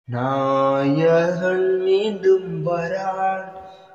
நாயகன் மீண்டும் வரான்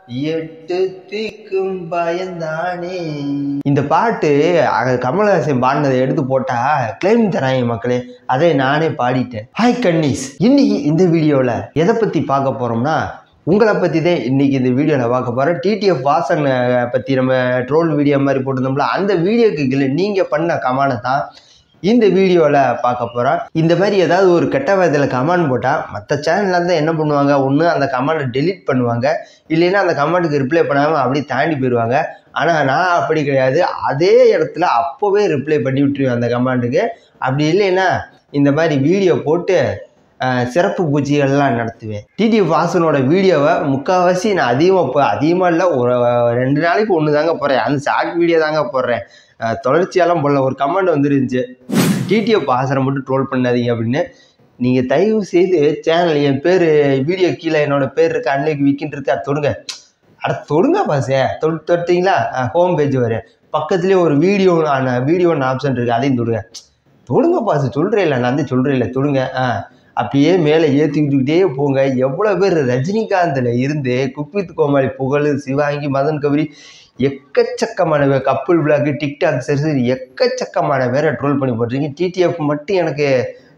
எட்டு திக்கும் பயந்தானே இந்த பாட்டு அக கமலஹாசன் பாடினதை எடுத்து போட்டா கிளைம் தராங்க மக்களே அதை நானே பாடிட்டேன் ஹாய் கன்னிஸ் இன்னைக்கு இந்த வீடியோவில் எதை பற்றி பார்க்க போகிறோம்னா உங்களை பற்றி தான் இன்றைக்கி இந்த வீடியோவில் பார்க்க போகிறோம் டிடிஎஃப் வாசன் பற்றி நம்ம ட்ரோல் வீடியோ மாதிரி போட்டிருந்தோம்ல அந்த வீடியோக்கு கீழே நீங்கள் பண்ண கமானை தான் இந்த வீடியோவில் பார்க்க போகிறோம் இந்த மாதிரி ஏதாவது ஒரு கெட்ட விதத்தில் கமெண்ட் போட்டால் மற்ற சேனலில் தான் என்ன பண்ணுவாங்க ஒன்று அந்த கமெண்ட்டை டெலீட் பண்ணுவாங்க இல்லைன்னா அந்த கமெண்ட்டுக்கு ரிப்ளை பண்ணாமல் அப்படியே தாண்டி போயிடுவாங்க ஆனால் நான் அப்படி கிடையாது அதே இடத்துல அப்போவே ரிப்ளை பண்ணி விட்டுருவேன் அந்த கமெண்ட்டுக்கு அப்படி இல்லைன்னா இந்த மாதிரி வீடியோ போட்டு அஹ், சிறப்பு பூஜைகள்லாம் நடத்துவேன் டிடி வாசனோட வீடியோவை முக்கால்வாசி நான் அதிகமாக இப்போ அதிகமாக இல்லை ஒரு ரெண்டு நாளைக்கு ஒன்று தாங்க போடுறேன் அந்த ஷார்ட் வீடியோ தாங்க போடுறேன் அஹ், தொடர்ச்சியாலாம் போடல ஒரு கமெண்ட் வந்துருந்துச்சு டிடிஎஃப் வாசனை மட்டும் ட்ரோல் பண்ணாதீங்க அப்படின்னு நீங்கள் தயவு செய்து சேனல் என் பேர் வீடியோ கீழே என்னோட பேர் இருக்கு அன்னைக்கு விக்கின்னு இருக்கு அதை தொடுங்க அட தொடுங்க பாசே தொடு தொட்டிங்களா ஹோம் பேஜ் வரும் பக்கத்துலேயே ஒரு வீடியோ வீடியோன்னு ஆப்ஷன் இருக்குது அதையும் தொடுங்க தொடுங்க பாசு சொல்கிறேன் இல்லை நான் வந்து சொல்கிறேன் இல்லை தொடுங்க ஆ அப்படியே மேலே ஏற்றிக்கிட்டுக்கிட்டே போங்க எவ்வளோ பேர் ரஜினிகாந்தில் இருந்து குக்வித் கோமாளி புகழ் சிவாங்கி மதன் கௌரி எக்கச்சக்கமான பேர் கப்புள் விளாக் டிக்டாக் சரி எக்கச்சக்கமான பேரை ட்ரோல் பண்ணி போட்டிருக்கீங்க டிடிஎஃப் மட்டும் எனக்கு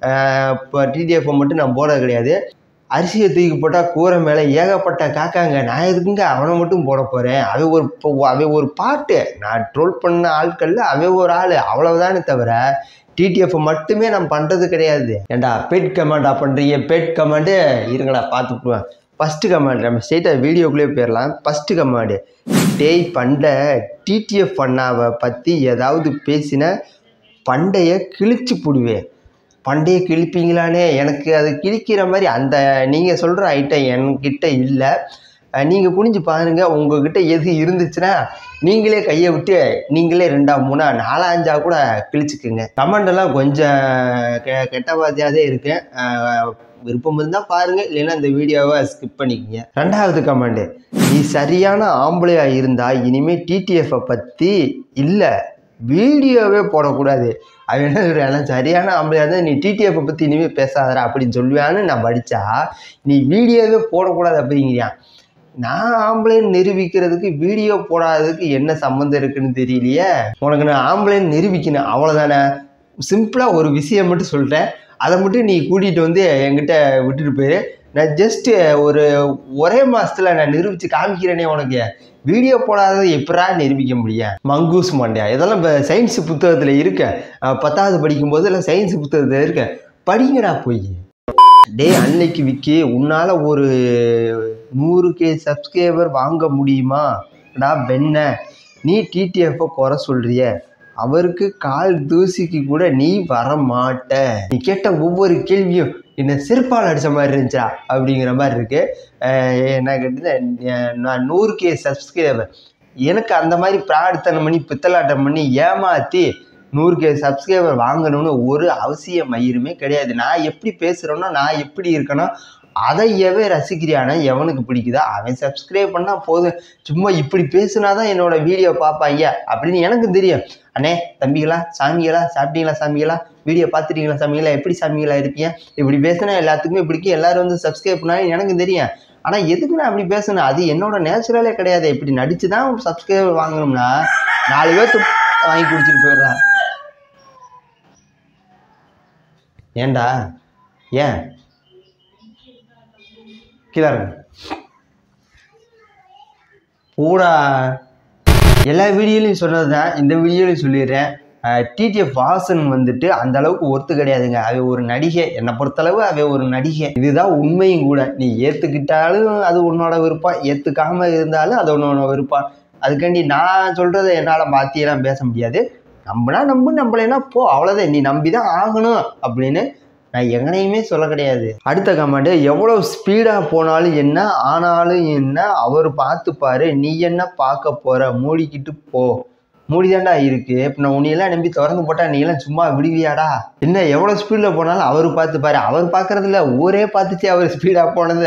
இப்போ டிடிஎஃப் மட்டும் நான் போட கிடையாது அரிசியை தூக்கி போட்டால் கூரை மேலே ஏகப்பட்ட காக்காங்க நான் எதுக்குங்க அவனை மட்டும் போட போகிறேன் அவன் ஒரு இப்போ அவன் ஒரு பாட்டு நான் ட்ரோல் பண்ண ஆட்களில் அவன் ஒரு ஆள் அவ்வளவுதானே தவிர டிடிஎஃப் மட்டுமே நான் பண்ணுறது கிடையாது ஏண்டா பெட் கமெண்டா பண்ணுறீங்க பெட் கமெண்டு இருங்கடா பார்த்துக்குவேன் ஃபஸ்ட்டு கமெண்ட் நம்ம ஸ்ட்ரெயிட்டாக வீடியோக்குள்ளே போயிடலாம் ஃபஸ்ட்டு கமெண்டு டேய் பண்டை டிடிஎஃப் பண்ணாவை பற்றி ஏதாவது பேசின பண்டைய கிழிச்சு போடுவேன் பண்டைய கிழிப்பீங்களானே எனக்கு அது கிழிக்கிற மாதிரி அந்த நீங்கள் சொல்கிற ஐட்டம் என்கிட்ட இல்லை நீங்கள் புரிஞ்சு பாருங்க உங்ககிட்ட எது இருந்துச்சுன்னா நீங்களே கையை விட்டு நீங்களே ரெண்டா மூணா நாலா அஞ்சா கூட கிழிச்சுக்குங்க கமெண்ட் எல்லாம் கொஞ்சம் கெ கெட்ட வாத்தியாதே இருக்கு அஹ் விருப்பம் இருந்தால் பாருங்க இல்லைன்னா இந்த வீடியோவை ஸ்கிப் பண்ணிக்கங்க ரெண்டாவது கமெண்ட் நீ சரியான ஆம்பளையா இருந்தா இனிமே டிடிஎஃப்பை பற்றி இல்லை வீடியோவே போடக்கூடாது அவன் என்ன சொல்கிறான் சரியான ஆம்பளையா இருந்தால் நீ டிடிஎஃப்பை பற்றி இனிமேல் பேசாதடா அப்படின்னு சொல்லுவான்னு நான் படித்தா நீ வீடியோவே போடக்கூடாது அப்படிங்கிறியான் நான் ஆம்பளைன்னு நிரூபிக்கிறதுக்கு வீடியோ போடாததுக்கு என்ன சம்மந்தம் இருக்குன்னு தெரியலையே உனக்கு நான் ஆம்பளைன்னு நிரூபிக்கணும் அவ்வளோதானே சிம்பிளாக ஒரு விஷயம் மட்டும் சொல்லிட்டேன் அதை மட்டும் நீ கூட்டிகிட்டு வந்து என்கிட்ட விட்டுட்டு போயிரு நான் ஜஸ்ட்டு ஒரு ஒரே மாதத்தில் நான் நிரூபித்து காமிக்கிறேனே உனக்கு வீடியோ போடாததை எப்படா நிரூபிக்க முடியும் மங்கூஸ் மண்டையா இதெல்லாம் இப்போ சயின்ஸ் புத்தகத்தில் இருக்க அஹ் பத்தாவது படிக்கும்போது எல்லாம் சயின்ஸ் புத்தகத்தில் இருக்க படிங்கடா போய் டேய் அன்னைக்கு விக்கி உன்னால் ஒரு நூறு கே சப்ஸ்கிரைபர் வாங்க முடியுமா டா பெண்ண நீ டிடிஎஃப்பை குறை சொல்றிய அவருக்கு கால் தூசிக்கு கூட நீ வர மாட்ட நீ கேட்ட ஒவ்வொரு கேள்வியும் என்ன செருப்பால் அடித்த மாதிரி இருந்துச்சா அப்படிங்கிற மாதிரி இருக்கு அஹ் என்ன கேட்டது நான் நூறு கே சப்ஸ்கிரைபர் எனக்கு அந்த மாதிரி பிரார்த்தனை பண்ணி பித்தலாட்டம் பண்ணி ஏமாற்றி நூறு கே சப்ஸ்கிரைபர் வாங்கணும்னு ஒரு அவசிய மயிருமே கிடையாது நான் எப்படி பேசுகிறேனோ நான் எப்படி இருக்கனோ அதையவே ரசிக்கிறியானா எவனுக்கு பிடிக்குதோ அவன் சப்ஸ்கிரைப் பண்ணால் போதும் சும்மா இப்படி பேசுனா தான் என்னோட வீடியோ பார்ப்பாங்க அப்படின்னு எனக்கு தெரியும் அண்ணே தம்பிகளா சாமிகளா சாப்பிட்டீங்களா சாமிகளா வீடியோ பார்த்துட்டீங்களா சாமிகளா எப்படி சாமிகளா இருப்பீங்க இப்படி பேசுனா எல்லாத்துக்குமே பிடிக்கும் எல்லாரும் வந்து சப்ஸ்கிரைப் பண்ணாலும் எனக்கு தெரியும் ஆனால் எதுக்கு நான் அப்படி பேசணும் அது என்னோட நேச்சுரலே கிடையாது இப்படி நடிச்சு தான் சப்ஸ்கிரைபர் வாங்கணும்னா நாலு பேர்த்து வாங்கி குடிச்சிட்டு போயிடலாம் ஏன்டா ஏன் கீழே இருங்க பூரா எல்லா வீடியோலையும் சொன்னது தான் இந்த வீடியோலையும் சொல்லிடுறேன் டிடிஎஃப் வாசன் வந்துட்டு அந்த அளவுக்கு ஒர்த்து கிடையாதுங்க அவ ஒரு நடிகை என்னை பொறுத்தளவு அவ ஒரு நடிகை இதுதான் உண்மையும் கூட நீ ஏற்றுக்கிட்டாலும் அது உன்னோட விருப்பம் ஏற்றுக்காம இருந்தாலும் அது உன்னோட விருப்பம் அதுக்காண்டி நான் சொல்கிறத என்னால் மாற்றியெல்லாம் பேச முடியாது நம்பினா நம்பு நம்பலைன்னா போ அவ்வளோதான் நீ நம்பி தான் ஆகணும் அப்படின்னு நான் எங்கனையுமே சொல்ல கிடையாது அடுத்த கமெண்ட் எவ்வளோ ஸ்பீடாக போனாலும் என்ன ஆனாலும் என்ன அவர் பார்த்துப்பாரு நீ என்ன பார்க்க போற மூடிக்கிட்டு போ மூடிதாண்டா இருக்கு இப்போ நான் உன்னையெல்லாம் நம்பி திறந்து போட்டா நீ எல்லாம் சும்மா விடுவியாடா என்ன எவ்வளோ ஸ்பீடில் போனாலும் அவர் பார்த்துப்பாரு அவர் பார்க்கறதில்ல ஊரே பார்த்துச்சு அவர் ஸ்பீடாக போனது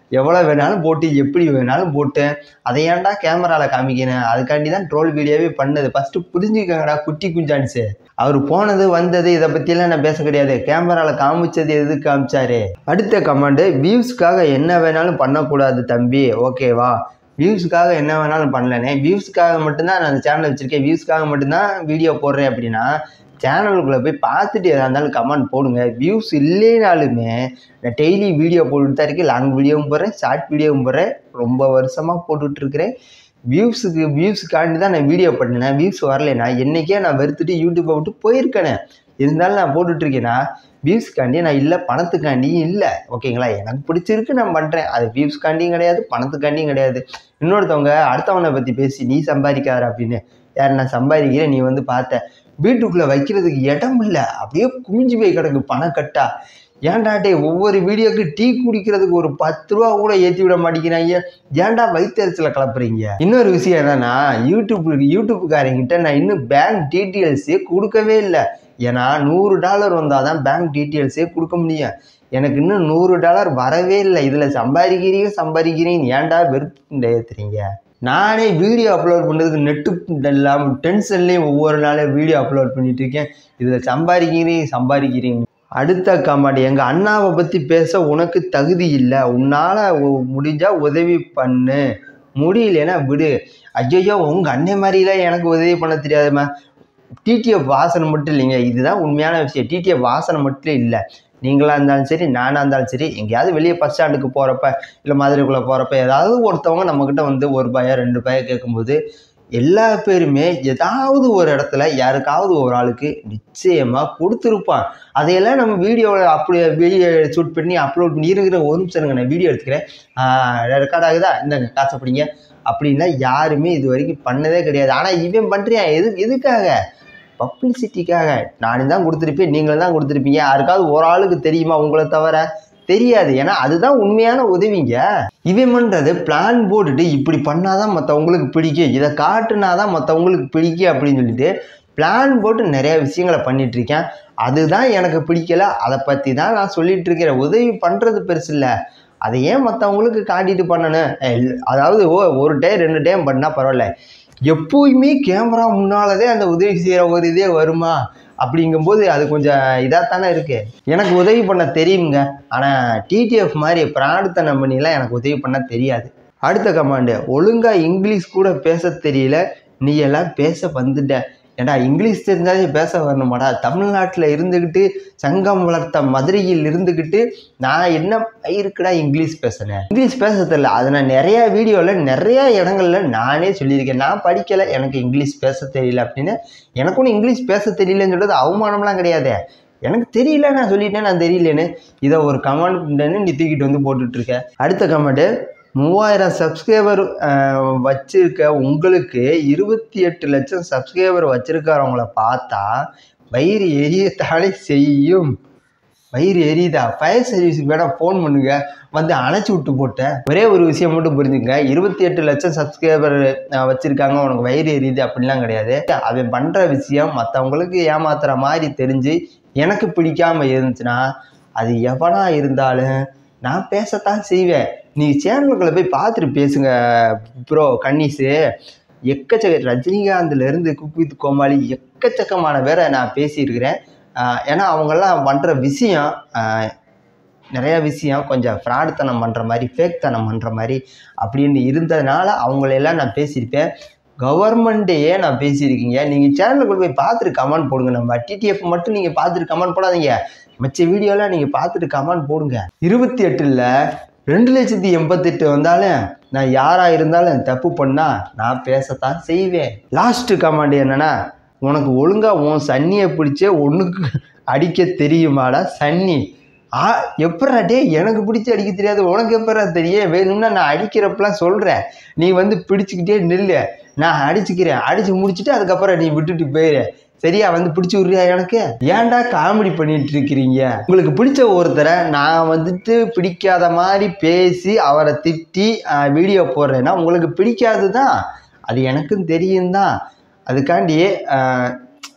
எவ்வளோ வேணாலும் போட்டு எப்படி வேணாலும் போட்டேன் அதை ஏன்டா கேமராவில் காமிக்கிறேன் அதுக்காண்டி தான் ட்ரோல் வீடியோவே பண்ணது ஃபஸ்ட்டு புரிஞ்சுக்கங்கடா குட்டி குஞ்சான்ஸு அவர் போனது வந்தது இதை பற்றியெல்லாம் நான் பேச கிடையாது கேமராவில் காமிச்சது எது காமிச்சாரு அடுத்த கமெண்டு வியூஸ்க்காக என்ன வேணாலும் பண்ணக்கூடாது தம்பி ஓகேவா வியூஸ்க்காக என்ன வேணாலும் பண்ணலனே வியூஸ்க்காக மட்டும்தான் நான் அந்த சேனலை வச்சுருக்கேன் வியூஸ்க்காக மட்டும்தான் வீடியோ போடுறேன் அப்படின்னா சேனலுக்குள்ளே போய் பார்த்துட்டு எதாக இருந்தாலும் கமெண்ட் போடுங்க வியூஸ் இல்லைனாலுமே நான் டெய்லி வீடியோ போட்டுட்டு தான் இருக்கேன் லாங் வீடியோவும் போடுறேன் ஷார்ட் வீடியோவும் போடுறேன் ரொம்ப வருஷமாக போட்டுட்ருக்கிறேன் வியூஸுக்கு வியூஸுக்காண்டி தான் நான் வீடியோ பண்ணினேன் வியூஸ் வரலைன்னா என்றைக்கே நான் வெறுத்துட்டு யூடியூப்பை விட்டு போயிருக்கேனே இருந்தாலும் நான் போட்டுட்ருக்கேன்னா வியூஸ்க்காண்டி நான் இல்லை பணத்துக்காண்டியும் இல்லை ஓகேங்களா எனக்கு பிடிச்சிருக்கு நான் பண்ணுறேன் அது வியூஸ்க்காண்டியும் கிடையாது பணத்துக்காண்டியும் கிடையாது இன்னொருத்தவங்க அடுத்தவனை பற்றி பேசி நீ சம்பாதிக்காத அப்படின்னு யார் நான் சம்பாதிக்கிறேன் நீ வந்து பார்த்த வீட்டுக்குள்ளே வைக்கிறதுக்கு இடம் இல்லை அப்படியே குமிஞ்சு போய் கிடக்கு பணம் கட்டா ஏன்டா டே ஒவ்வொரு வீடியோக்கு டீ குடிக்கிறதுக்கு ஒரு பத்து ரூபா கூட ஏற்றி விட மாட்டேங்கிறாங்க ஏன்டா வயிற்றுல கலப்புறீங்க இன்னொரு விஷயம் என்னன்னா யூடியூப் யூடியூப்புக்காரங்கிட்ட நான் இன்னும் பேங்க் டீட்டெயில்ஸே கொடுக்கவே இல்லை ஏன்னா நூறு டாலர் வந்தால் தான் பேங்க் டீட்டெயில்ஸே கொடுக்க முடியும் எனக்கு இன்னும் நூறு டாலர் வரவே இல்லை இதில் சம்பாதிக்கிறீங்க சம்பாதிக்கிறீங்க ஏன்டா வெறுப்பு ஏற்றுறீங்க நானே வீடியோ அப்லோட் பண்ணுறதுக்கு நெட்டு இல்லாமல் டென்ஷன்லேயும் ஒவ்வொரு நாளும் வீடியோ அப்லோட் பண்ணிட்டு இருக்கேன் இதில் சம்பாதிக்கிறீங்க சம்பாதிக்கிறீங்க அடுத்த கமெண்ட் எங்கள் அண்ணாவை பற்றி பேச உனக்கு தகுதி இல்லை உன்னால் முடிஞ்சால் உதவி பண்ணு முடியலன்னா விடு ஐயோ உங்கள் அண்ணன் மாதிரிலாம் எனக்கு உதவி பண்ண தெரியாதும்மா டிடிஎஃப் வாசனை மட்டும் இல்லைங்க இதுதான் உண்மையான விஷயம் டிடிஎஃப் வாசனை மட்டும் இல்லை நீங்களாக இருந்தாலும் சரி நானாக இருந்தாலும் சரி எங்கேயாவது வெளியே பஸ் ஸ்டாண்டுக்கு போகிறப்ப இல்லை மதுரைக்குள்ளே போகிறப்ப ஏதாவது ஒருத்தவங்க நம்மக்கிட்ட வந்து ஒரு ரூபாயோ ரெண்டு ரூபாயோ கேட்கும்போது எல்லா பேருமே ஏதாவது ஒரு இடத்துல யாருக்காவது ஒரு ஆளுக்கு நிச்சயமாக கொடுத்துருப்பான் அதையெல்லாம் நம்ம வீடியோவில் அப்படி வீடியோ ஷூட் பண்ணி அப்லோட் பண்ணி இருக்கிற ஒரு நிமிஷம் இருங்க நான் வீடியோ எடுத்துக்கிறேன் ரெக்கார்ட் ஆகுதா இந்தாங்க காசை பிடிங்க அப்படின்னா யாருமே இது வரைக்கும் பண்ணதே கிடையாது ஆனால் இவன் பண்ணுறியான் எது எதுக்காக பப்ளிசிட்டிக்காக நானும் தான் கொடுத்துருப்பேன் நீங்களும் தான் கொடுத்துருப்பீங்க யாருக்காவது ஒரு ஆளுக்கு தெரியுமா உங்களை தவிர தெரியாது ஏன்னா அதுதான் உண்மையான உதவிங்க இவன் பண்ணுறது பிளான் போட்டுட்டு இப்படி பண்ணாதான் மற்றவங்களுக்கு பிடிக்கும் இதை காட்டுனா தான் மற்றவங்களுக்கு பிடிக்கும் அப்படின்னு சொல்லிட்டு பிளான் போட்டு நிறைய விஷயங்களை பண்ணிட்டு இருக்கேன் அதுதான் எனக்கு பிடிக்கல அதை பற்றி தான் நான் சொல்லிட்டு இருக்கிறேன் உதவி பண்ணுறது பெருசு இல்லை அதை ஏன் மற்றவங்களுக்கு காட்டிட்டு பண்ணணும் எல்- அதாவது ஓ ஒரு டைம் ரெண்டு டைம் பண்ணால் பரவாயில்ல எப்போயுமே கேமரா முன்னாலதே அந்த உதவி செய்கிற ஒரு இதே வருமா அப்படிங்கும்போது அது கொஞ்சம் இதாக தானே இருக்கு எனக்கு உதவி பண்ண தெரியுங்க ஆனால் டிடிஎஃப் மாதிரி பிராடுத்தனம் பண்ணிலாம் எனக்கு உதவி பண்ண தெரியாது அடுத்த கமாண்டு ஒழுங்காக இங்கிலீஷ் கூட பேச தெரியல நீ எல்லாம் பேச வந்துட்ட ஏடா இங்கிலீஷ் தெரிஞ்சாலே பேச வரணுமாடா தமிழ்நாட்டில் இருந்துக்கிட்டு சங்கம் வளர்த்த மதுரையில் இருந்துக்கிட்டு நான் என்ன இருக்குடா இங்கிலீஷ் பேசுனேன் இங்கிலீஷ் பேச தெரியல அதை நான் நிறையா வீடியோவில் நிறையா இடங்கள்ல நானே சொல்லியிருக்கேன் நான் படிக்கலை எனக்கு இங்கிலீஷ் பேச தெரியல அப்படின்னு எனக்கு ஒன்றும் இங்கிலீஷ் பேச தெரியலன்னு சொல்றது அவமானம்லாம் கிடையாது எனக்கு தெரியல நான் சொல்லிட்டேன் நான் தெரியலன்னு இதை ஒரு கமெண்ட் நீ தூக்கிட்டு வந்து போட்டுட்டு இருக்க அடுத்த கமெண்ட்டு மூவாயிரம் சப்ஸ்கிரைபர் வச்சிருக்க உங்களுக்கு இருபத்தி எட்டு லட்சம் சப்ஸ்கிரைபர் வச்சிருக்கிறவங்கள பார்த்தா வயிறு எரியத்தாலே செய்யும் வயிறு எரியுதா ஃபயர் சர்வீஸுக்கு வேணா ஃபோன் பண்ணுங்க வந்து அணைச்சி விட்டு போட்டேன் ஒரே ஒரு விஷயம் மட்டும் புரிஞ்சுங்க இருபத்தி எட்டு லட்சம் சப்ஸ்கிரைபர் வச்சுருக்காங்க உனக்கு வயிறு எரியுது அப்படிலாம் கிடையாது அவன் பண்ணுற விஷயம் மற்றவங்களுக்கு ஏமாத்துற மாதிரி தெரிஞ்சு எனக்கு பிடிக்காம இருந்துச்சுன்னா அது எவனா இருந்தாலும் நான் பேசத்தான் செய்வேன் நீ சேனலுக்குள்ள போய் பார்த்துட்டு பேசுங்க ப்ரோ கன்னிஸு எக்கச்சக்க ரஜினிகாந்த்லேருந்து குக் வித் கோமாளி எக்கச்சக்கமான பேரை நான் பேசியிருக்கிறேன் ஆஹ் ஏன்னா அவங்கெல்லாம் பண்ணுற விஷயம் ஆஹ் நிறைய விஷயம் கொஞ்சம் ஃப்ராடுத்தனம் பண்ணுற மாதிரி ஃபேக்தனம் பண்ணுற மாதிரி அப்படின்னு இருந்ததுனால அவங்களையெல்லாம் நான் பேசியிருப்பேன் கவர்மெண்ட்டையே நான் பேசியிருக்கீங்க நீங்கள் சேனலுக்குள்ள போய் பார்த்துட்டு கமெண்ட் போடுங்க நம்ம டிடிஎஃப் மட்டும் நீங்கள் பார்த்துட்டு கமெண்ட் போடாதீங்க மிச்ச வீடியோலாம் நீங்கள் பார்த்துட்டு கமெண்ட் போடுங்க இருபத்தி எட்டில் ரெண்டு லட்சத்தி எண்பத்தெட்டு வந்தாலும் நான் யாராக இருந்தாலும் தப்பு பண்ணால் நான் பேசத்தான் செய்வேன் லாஸ்ட்டு கமெண்ட் என்னன்னா உனக்கு ஒழுங்காக உன் சன்னியை பிடிச்சே ஒன்றுக்கு அடிக்க தெரியுமாடா சன்னி ஆ எப்படா டே எனக்கு பிடிச்சி அடிக்க தெரியாது உனக்கு எப்படா தெரியும் வேணும்னா நான் அடிக்கிறப்பெல்லாம் சொல்கிறேன் நீ வந்து பிடிச்சிக்கிட்டே நில்லு நான் அடிச்சுக்கிறேன் அடிச்சு முடிச்சுட்டு அதுக்கப்புறம் நீ விட்டுட்டு போயிரு சரியா வந்து பிடிச்சி விட்றியா எனக்கு ஏன்டா காமெடி பண்ணிட்டு இருக்கிறீங்க உங்களுக்கு பிடிச்ச ஒருத்தரை நான் வந்துட்டு பிடிக்காத மாதிரி பேசி அவரை திட்டி வீடியோ போடுறேன்னா உங்களுக்கு பிடிக்காது தான் அது எனக்கும் தெரியும் தான் அதுக்காண்டி ஆஹ்,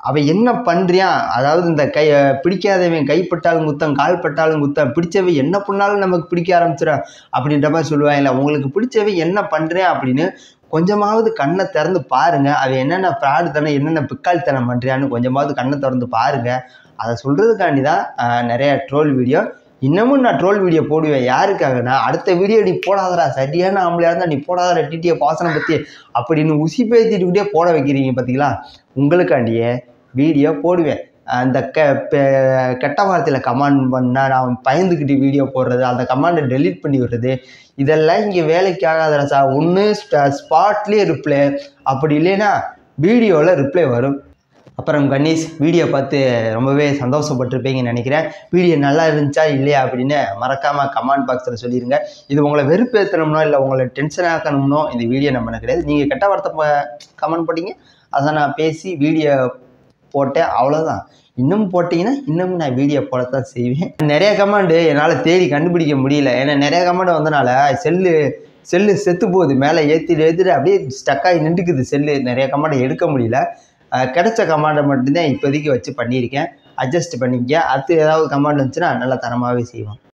அவன் என்ன பண்ணுறியான் அதாவது இந்த கை பிடிக்காதவன் கைப்பட்டாலும் குத்தம் கால் பட்டாலும் குத்தம் பிடிச்சவன் என்ன பண்ணாலும் நமக்கு பிடிக்க ஆரம்பிச்சிடும் அப்படின்ற மாதிரி சொல்லுவாங்கல்ல உங்களுக்கு பிடிச்சவன் என்ன பண்ணுறேன் அப்படின்னு கொஞ்சமாவது கண்ணை திறந்து பாருங்க அவன் என்னென்ன ஃப்ராடு தனம் என்னென்ன பிக்காளித்தனம் பண்ணுறியான்னு கொஞ்சமாவது கண்ணை திறந்து பாருங்க அதை சொல்கிறதுக்காண்டி தான் ஆஹ், நிறைய ட்ரோல் வீடியோ இன்னமும் நான் ட்ரோல் வீடியோ போடுவேன் யாருக்காகனா அடுத்த வீடியோ நீ போடாதடா சரியான ஆம்பளையா இருந்தால் நீ போடாதடா டிடிஏ பாசனை பற்றி அப்படின்னு உசி பேத்திட்டுக்கிட்டே போட வைக்கிறீங்க பார்த்தீங்களா உங்களுக்காண்டியே வீடியோ போடுவேன் அந்த க பெ- கெட்ட வார்த்தையில் கமெண்ட் பண்ணால் நான் பயந்துக்கிட்டு வீடியோ போடுறது அந்த கமாண்டை டெலீட் பண்ணி விடுறது இதெல்லாம் இங்கே வேலைக்கு ஆகாதடா சார் ஒன்று ஸ்பாட்லேயே ரிப்ளை அப்படி இல்லைன்னா வீடியோவில் ரிப்ளை வரும் அப்புறம் கணேஷ் வீடியோ பார்த்து ரொம்பவே சந்தோஷப்பட்டிருப்பீங்கன்னு நினைக்கிறேன் வீடியோ நல்லா இருந்துச்சா இல்லையா அப்படின்னு மறக்காமல் கமெண்ட் பாக்ஸில் சொல்லிடுங்க இது உங்களை வெறுப்பேற்றணும்னோ இல்லை உங்களை டென்ஷன் ஆக்கணும்னோ இந்த வீடியோ நம்ம பண்ண கிடையாது நீங்கள் கெட்ட வார்த்தை கமெண்ட் பண்ணீங்க அதை நான் பேசி வீடியோ போட்டேன் அவ்வளோதான் இன்னும் போட்டிங்கன்னா இன்னும் நான் வீடியோ போடத்தான் செய்வேன் நிறைய கமெண்டு என்னால் தேடி கண்டுபிடிக்க முடியல ஏன்னா நிறைய கமெண்ட் வந்தனால செல்லு செல்லு செத்து போகுது மேலே ஏற்றிட்டு ஏற்றிட்டு அப்படியே ஸ்டக்காகி நின்றுக்குது செல்லு நிறைய கமெண்ட் எடுக்க முடியல அஹ் கிடைச்ச கமாண்டை மட்டும்தான் இப்போதைக்கு வச்சு பண்ணியிருக்கேன் அட்ஜஸ்ட் பண்ணிக்க அடுத்து ஏதாவது கமாண்ட் வந்துச்சுன்னா நல்லா தரமாகவே செய்வோம்